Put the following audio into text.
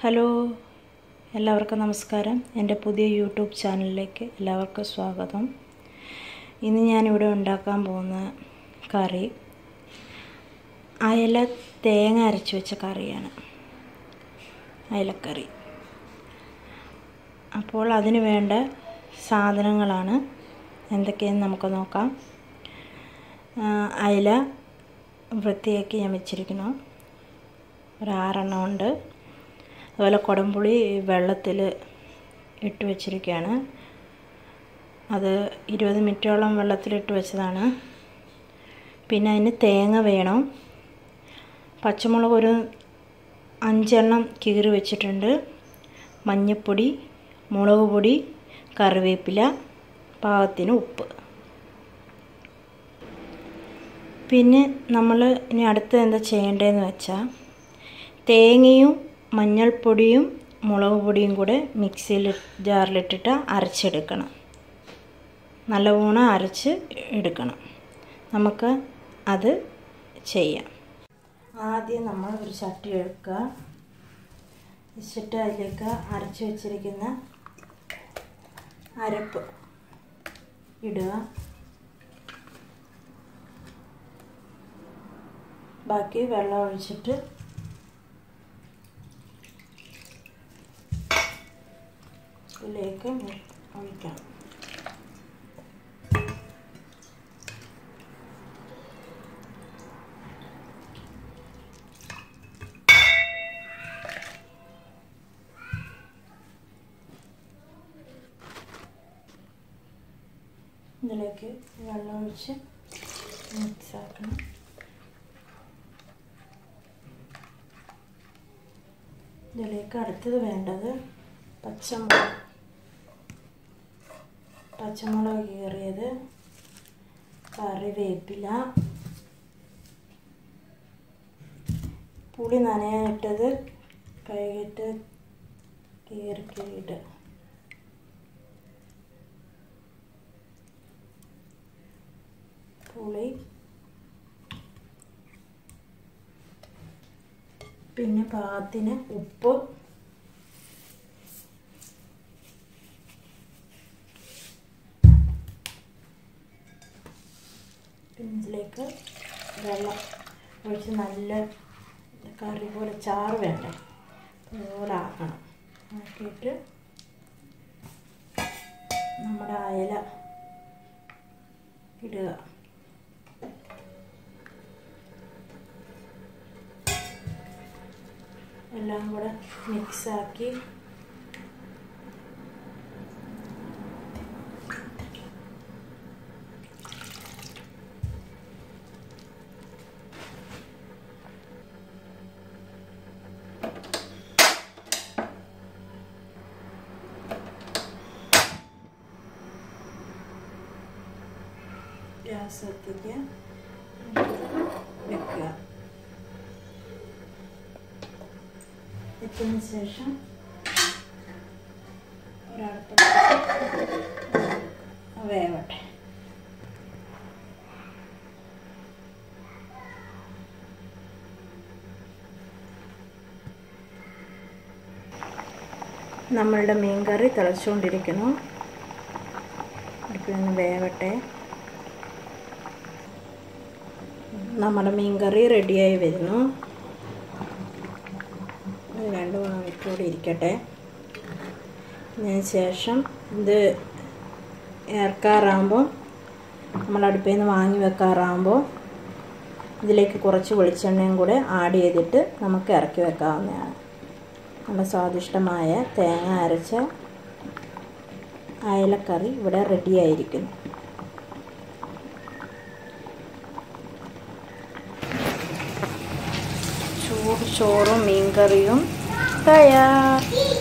hello എല്ലാവർക്കും നമസ്കാരം എൻ്റെ പുതിയ യൂട്യൂബ് ചാനലിലേക്ക് എല്ലാവർക്കും സ്വാഗതം ഇന്ന് ഞാനിവിടെ ഉണ്ടാക്കാൻ പോകുന്ന കറി അയല തേങ്ങ അരച്ച് വെച്ച കറിയാണ് അയലക്കറി അപ്പോൾ അതിന് വേണ്ട സാധനങ്ങളാണ് എന്തൊക്കെയെന്ന് നമുക്ക് നോക്കാം ആ, അയല വൃത്തിയാക്കി ഞാൻ വെച്ചിരിക്കുന്നു ഒരു ആറെണ്ണം ഉണ്ട് അതുപോലെ കുടംപുളി വെള്ളത്തിൽ ഇട്ട് വെച്ചിരിക്കുകയാണ് അത് ഇരുപത് മിനിറ്റോളം വെള്ളത്തിലിട്ട് വെച്ചതാണ് പിന്നെ അതിന് തേങ്ങ വേണം പച്ചമുളക് ഒരു അഞ്ചെണ്ണം കീറി വെച്ചിട്ടുണ്ട് മഞ്ഞൾപ്പൊടി മുളക് പൊടി കറിവേപ്പില പാകത്തിന് ഉപ്പ് പിന്നെ നമ്മൾ ഇനി അടുത്ത് എന്താ ചെയ്യേണ്ടതെന്ന് വെച്ചാൽ തേങ്ങയും മഞ്ഞൾപ്പൊടിയും മുളക് പൊടിയും കൂടെ മിക്സിയിൽ ജാറിലിട്ടിട്ട് അരച്ചെടുക്കണം നല്ലവണ്ണം അരച്ച് എടുക്കണം നമുക്ക് അത് ചെയ്യാം ആദ്യം നമ്മൾ ഒരു ചട്ടി എടുക്കുക വെച്ചിട്ട് അതിലേക്ക് അരച്ച് വെച്ചിരിക്കുന്ന അരപ്പ് ഇടുക ബാക്കി വെള്ളം ഒഴിച്ചിട്ട് ഇതിലേക്ക് ഒഴിക്കണം ഇതിലേക്ക് വെള്ളം ഒഴിച്ച് മിക്സ് ആക്കണം ഇതിലേക്ക് അടുത്തത് വേണ്ടത് പച്ചമുളക് പച്ചമുളക് കീറിയത് കറിവേപ്പില പുളി നനയാനിട്ടത് കഴുകിയിട്ട് കീറി കീറിയിട്ട് പുളി പിന്നെ പാകത്തിന് ഉപ്പ് പിന്നെ ഇതിലേക്ക് വെള്ളം ഒഴിച്ച് നല്ല കറി പോലെ ചാറ് വേണ്ട അതുപോലെ ആക്കണം ആക്കിയിട്ട് നമ്മുടെ അയല ഇടുക എല്ലാം കൂടെ മിക്സാക്കി ഗ്യാസ് എത്തിക്കുക വെക്കുക വെച്ചതിന് ശേഷം ഒരടുപ്പ് വേവട്ടെ നമ്മളുടെ മീൻകറി തിളച്ചുകൊണ്ടിരിക്കുന്നു അടുപ്പിൽ നിന്ന് വേവട്ടെ നമ്മുടെ മീൻകറി റെഡിയായി വരുന്നു ഇത് രണ്ട് മൂന്ന് മിനിറ്റ് കൂടി ഇരിക്കട്ടെ അതിന് ശേഷം ഇത് ഇറക്കാറാകുമ്പോൾ നമ്മൾ അടുപ്പിൽ നിന്ന് വാങ്ങി വെക്കാറാകുമ്പോൾ ഇതിലേക്ക് കുറച്ച് വെളിച്ചെണ്ണയും കൂടെ ആഡ് ചെയ്തിട്ട് നമുക്ക് ഇറക്കി വെക്കാവുന്നതാണ് നല്ല സ്വാദിഷ്ടമായ തേങ്ങ അരച്ച അയലക്കറി ഇവിടെ റെഡിയായിരിക്കുന്നു ചൂട് ചോറും മീൻകറിയും തയ്യാർ